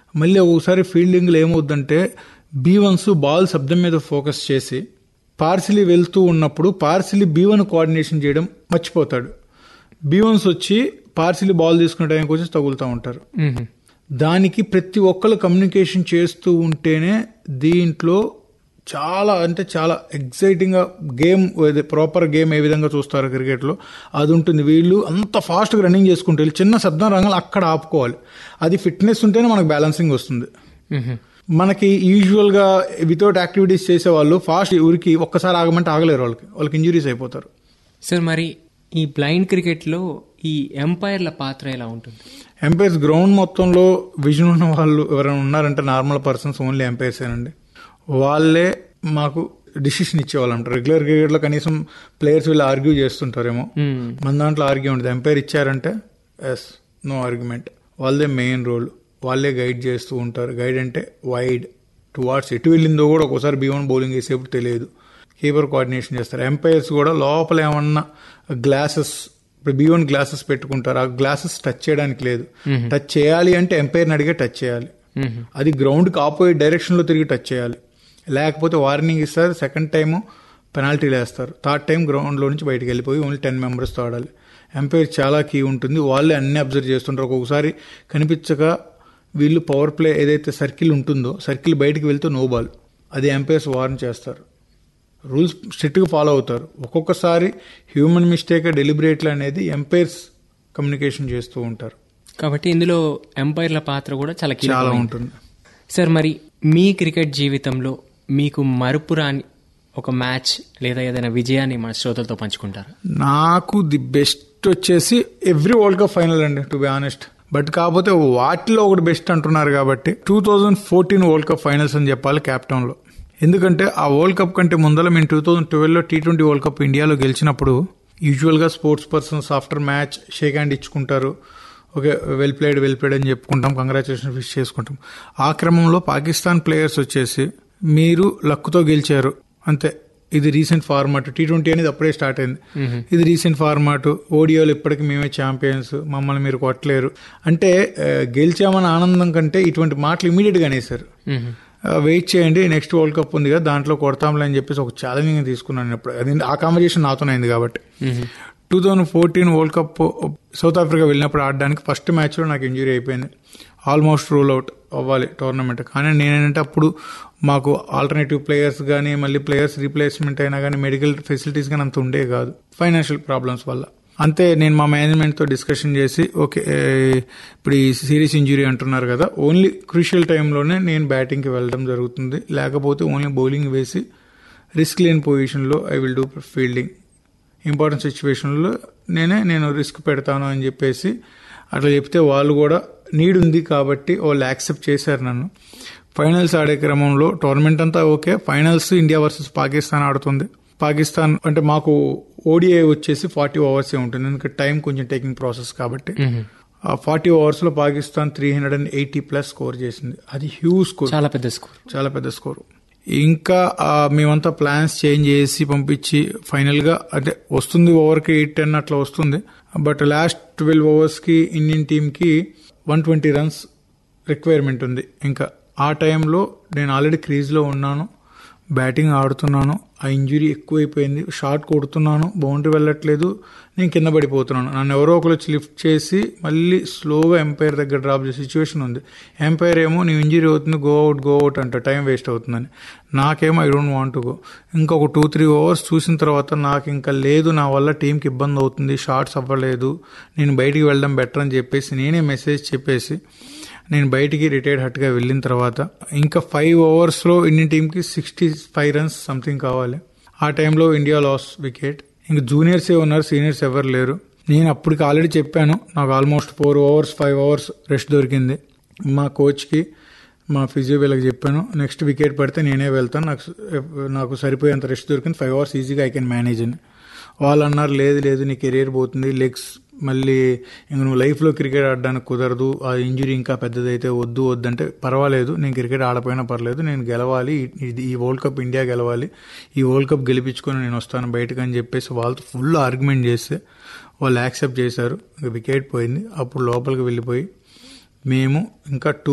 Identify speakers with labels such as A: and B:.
A: మళ్ళీ ఒకసారి ఫీల్డింగ్లో ఏమవుద్దంటే బీ వన్స్ బాల్ శబ్దం మీద ఫోకస్ చేసి పార్సిలీ వెళ్తూ ఉన్నప్పుడు పార్సిలీ బీ వన్ కోఆర్డినేషన్ చేయడం మర్చిపోతాడు బీ వన్స్ వచ్చి పార్సిలీ బాల్ తీసుకునే టైంకి వచ్చి తగులుతూ ఉంటారు
B: మ్మ్.
A: దానికి ప్రతి ఒక్కరు కమ్యూనికేషన్ చేస్తూ ఉంటేనే దీంట్లో చాలా అంటే చాలా ఎగ్జైటింగ్ గా గేమ్ ప్రాపర్ గేమ్ ఏ విధంగా చూస్తారు క్రికెట్ లో అది ఉంటుంది వీళ్ళు అంత ఫాస్ట్ గా రన్నింగ్ చేసుకుంటే వీళ్ళు చిన్న శబ్దం రంగాలు అక్కడ ఆపుకోవాలి అది ఫిట్నెస్ ఉంటేనే మనకు బ్యాలెన్సింగ్ వస్తుంది
B: మ్మ్.
A: మనకి యూజువల్ గా వితౌట్ యాక్టివిటీస్ చేసే వాళ్ళు ఫాస్ట్ ఊరికి ఒక్కసారి ఆగమంటే ఆగలేరు వాళ్ళకి వాళ్ళకి ఇంజురీస్ అయిపోతారు
B: సార్ మరి ఈ బ్లైండ్ క్రికెట్లో ఈ ఎంపైర్ల పాత్ర ఎలా ఉంటుంది
A: ఎంపైర్స్ గ్రౌండ్ మొత్తంలో విజన్ ఉన్న వాళ్ళు ఎవరైనా ఉన్నారంటే నార్మల్ పర్సన్స్ ఓన్లీ ఎంపైర్స్ ఏనండి వాళ్ళే మాకు డిసిషన్ ఇచ్చేవాళ్ళు అంటారు రెగ్యులర్ క్రికెట్ లో కనీసం ప్లేయర్స్ వీళ్ళు ఆర్గ్యూ చేస్తుంటారేమో
B: మ్మ్.
A: మన దాంట్లో ఆర్గ్యూ ఉంటుంది ఎంపైర్ ఇచ్చారంటే ఎస్ నో ఆర్గ్యుమెంట్ వాళ్ళదే మెయిన్ రోల్ వాళ్ళే గైడ్ చేస్తూ ఉంటారు గైడ్ అంటే వైడ్ టువార్డ్స్ ఎటు వెళ్ళిందో కూడా ఒకసారి బీ వన్ బౌలింగ్ వేసేప్పుడు తెలియదు కీపర్ కోఆర్డినేషన్ చేస్తారు ఎంపైర్స్ కూడా లోపల ఏమన్నా గ్లాసెస్ ఇప్పుడు బీ వన్ గ్లాసెస్ పెట్టుకుంటారు ఆ గ్లాసెస్ టచ్ చేయడానికి లేదు టచ్ చేయాలి అంటే ఎంపైర్ని అడిగే టచ్ చేయాలి
B: మ్మ్.
A: అది గ్రౌండ్కి ఆపోజిట్ డైరెక్షన్లో తిరిగి టచ్ చేయాలి లేకపోతే వార్నింగ్ ఇస్తారు సెకండ్ టైం పెనాల్టీలు వేస్తారు థర్డ్ టైం గ్రౌండ్లో నుంచి బయటికి వెళ్ళిపోయి ఓన్లీ టెన్ మెంబర్స్తో ఆడాలి ఎంపైర్ చాలా కీ ఉంటుంది వాళ్ళే అన్ని అబ్జర్వ్ చేస్తుంటారు ఒక్కొక్కసారి కనిపించక వీళ్ళు పవర్ ప్లే ఏదైతే సర్కిల్ ఉంటుందో సర్కిల్ బయటికి వెళ్తే నో బాల్ అది ఎంపైర్స్ వార్న్ చేస్తారు రూల్స్ స్ట్రిక్ట్గా ఫాలో అవుతారు ఒక్కొక్కసారి హ్యూమన్ మిస్టేక్ డెలిబరేట్లు అనేది ఎంపైర్స్ కమ్యూనికేషన్ చేస్తూ ఉంటారు
B: కాబట్టి ఇందులో ఎంపైర్ల పాత్ర కూడా చాలా
A: చాలా
B: కీలకమైనది.
A: ఉంటుంది
B: సార్ మరి మీ క్రికెట్ జీవితంలో మీకు మరుపురాని ఒక మ్యాచ్ లేదా ఏదైనా విజయాన్ని మన శ్రోతలతో పంచుకుంటారు
A: నాకు ది బెస్ట్ వచ్చేసి ఎవ్రీ వరల్డ్ కప్ ఫైనల్ అండి టు బి ఆనెస్ట్ బట్ కాకపోతే వాటిలో ఒకటి బెస్ట్ అంటున్నారు కాబట్టి two thousand fourteen world cup finals అని చెప్పాలి క్యాప్టౌన్ లో ఎందుకంటే ఆ వరల్డ్ కప్ కంటే ముందర మేము టూ థౌజండ్ ట్వెల్వ్ లో టీ ట్వంటీ వరల్డ్ కప్ ఇండియాలో గెలిచినప్పుడు యూజువల్ గా sports persons after match shake hand ఇచ్చుకుంటారు okay well played well played అని చెప్పుకుంటాం కంగ్రాచులేషన్ విష్ చేసుకుంటాం ఆ క్రమంలో పాకిస్తాన్ ప్లేయర్స్ వచ్చేసి మీరు లక్కుతో గెలిచారు అంతే ఇది రీసెంట్ ఫార్మాట్ టీ ట్వంటీ అనేది అప్పుడే స్టార్ట్ అయింది ఇది రీసెంట్ ఫార్మాట్ ఓడియోలు ఇప్పటికి మేమే ఛాంపియన్స్ మమ్మల్ని మీరు కొట్టలేరు అంటే ఆ, గెలిచామన్న ఆనందం కంటే ఇటువంటి మాటలు ఇమీడియట్ గా అనేసారు
B: మ్మ్.
A: వెయిట్ చేయండి నెక్స్ట్ వరల్డ్ కప్ ఉంది కదా దాంట్లో కొడతాంలే అని చెప్పేసి ఒక ఛాలెంజింగ్ తీసుకున్నాను ఇప్పుడు అది ఆ కాంబినేషన్ నాతోనే అయింది కాబట్టి
B: మ్మ్.
A: Two thousand fourteen world cup South Africa వెళ్ళినప్పుడు ఆడడానికి ఫస్ట్ మ్యాచ్లో నాకు ఇంజురీ అయిపోయింది ఆల్మోస్ట్ రూల్ అవుట్ అవ్వాలి టోర్నమెంట్ కానీ నేనేంటంటే అప్పుడు మాకు ఆల్టర్నేటివ్ ప్లేయర్స్ కానీ మళ్ళీ ప్లేయర్స్ రీప్లేస్మెంట్ అయినా కానీ మెడికల్ ఫెసిలిటీస్ కానీ అంత ఉండే కాదు ఫైనాన్షియల్ ప్రాబ్లమ్స్ వల్ల అంతే నేను మా మేనేజ్మెంట్తో డిస్కషన్ చేసి ఓకే ఏ, ఇప్పుడు ఈ సీరియస్ ఇంజురీ అంటున్నారు కదా ఓన్లీ క్రూషియల్ టైంలోనే నేను బ్యాటింగ్కి వెళ్ళడం జరుగుతుంది లేకపోతే ఓన్లీ బౌలింగ్ వేసి రిస్క్ లేని పొజిషన్లో I will do fielding important సిచ్యువేషన్లో నేనే నేను రిస్క్ పెడతాను అని చెప్పేసి అట్లా చెప్తే వాళ్ళు కూడా నీడ్ ఉంది కాబట్టి వాళ్ళు యాక్సెప్ట్ చేశారు నన్ను ఫైనల్స్ ఆడే క్రమంలో టోర్నమెంట్ అంతా okay finals India versus Pakistan ఆడుతుంది పాకిస్తాన్ అంటే మాకు ఓడిఐ వచ్చేసి ఫార్టీ ఓవర్సే ఉంటుంది ఎందుకంటే టైం కొంచెం టేకింగ్ ప్రాసెస్ కాబట్టి
B: మ్మ్.
A: ఆ ఫార్టీ ఓవర్స్ లో Pakistan three hundred and eighty plus score చేసింది అది హ్యూజ్ స్కోర్
B: చాలా పెద్ద స్కోర్
A: చాలా పెద్ద స్కోర్ ఇంకా ఆ, మేమంతా ప్లాన్స్ చేంజ్ చేసి పంపించి ఫైనల్ గా అంటే వస్తుంది ఓవర్ కి ఎయిట్ టెన్ అట్లా వస్తుంది బట్ లాస్ట్ ట్వెల్వ్ ఓవర్స్ కి ఇండియన్ టీమ్ కి వన్ ట్వంటీ రన్స్ రిక్వైర్మెంట్ ఉంది ఇంకా ఆ టైంలో నేను ఆల్రెడీ క్రీజ్ లో ఉన్నాను బ్యాటింగ్ ఆడుతున్నాను ఆ ఇంజురీ ఎక్కువైపోయింది షాట్ కొడుతున్నాను బౌండరీ వెళ్ళట్లేదు నేను కింద పడిపోతున్నాను నన్ను ఎవరో ఒకరు వచ్చి లిఫ్ట్ చేసి మళ్ళీ స్లోగా ఎంపైర్ దగ్గర డ్రాప్ చేసే సిచ్యువేషన్ ఉంది ఎంపైర్ ఏమో నీ ఇంజురీ అవుతుంది గో అవుట్ గో అవుట్ అంట టైం వేస్ట్ అవుతుందని నాకేమో ఐ డోంట్ వాంట్ గో ఇంకొక టూ త్రీ ఓవర్స్ చూసిన తర్వాత నాకు ఇంకా లేదు నా వల్ల టీంకి ఇబ్బంది అవుతుంది షార్ట్స్ అవ్వలేదు నేను బయటికి వెళ్ళడం బెటర్ అని చెప్పేసి నేనే మెసేజ్ చెప్పేసి నేను బయటికి రిటైర్డ్ హట్గా వెళ్ళిన తర్వాత ఇంకా ఫైవ్ ఓవర్స్లో ఇండియన్ టీంకి సిక్స్టీ ఫైవ్ రన్స్ సంథింగ్ కావాలి ఆ టైంలో ఇండియా లాస్ వికెట్ ఇంక జూనియర్సే ఉన్నారు సీనియర్స్ ఎవరు లేరు నేను అప్పటికి ఆల్రెడీ చెప్పాను నాకు almost four overs five hours rest దొరికింది మా కోచ్కి మా ఫిజియో వీళ్ళకి చెప్పాను నెక్స్ట్ వికెట్ పడితే నేనే వెళ్తాను నాకు నాకు సరిపోయేంత రెస్ట్ దొరికింది ఫైవ్ అవర్స్ ఈజీగా ఐ కెన్ మేనేజ్ అని వాళ్ళు అన్నారు లేదు లేదు నీ కెరీర్ పోతుంది లెగ్స్ మళ్ళీ ఇంక నువ్వు లైఫ్లో క్రికెట్ ఆడడానికి కుదరదు ఆ ఇంజురీ ఇంకా పెద్దదైతే వద్దు వద్దంటే పర్వాలేదు నేను క్రికెట్ ఆడపోయినా పర్లేదు నేను గెలవాలి ఇది ఈ వరల్డ్ కప్ ఇండియా గెలవాలి ఈ వరల్డ్ కప్ గెలిపించుకొని నేను వస్తాను బయటకు అని చెప్పేసి వాళ్ళతో ఫుల్ ఆర్గ్యుమెంట్ చేస్తే వాళ్ళు యాక్సెప్ట్ చేశారు ఇంకా వికెట్ పోయింది అప్పుడు లోపలికి వెళ్ళిపోయి మేము ఇంకా టూ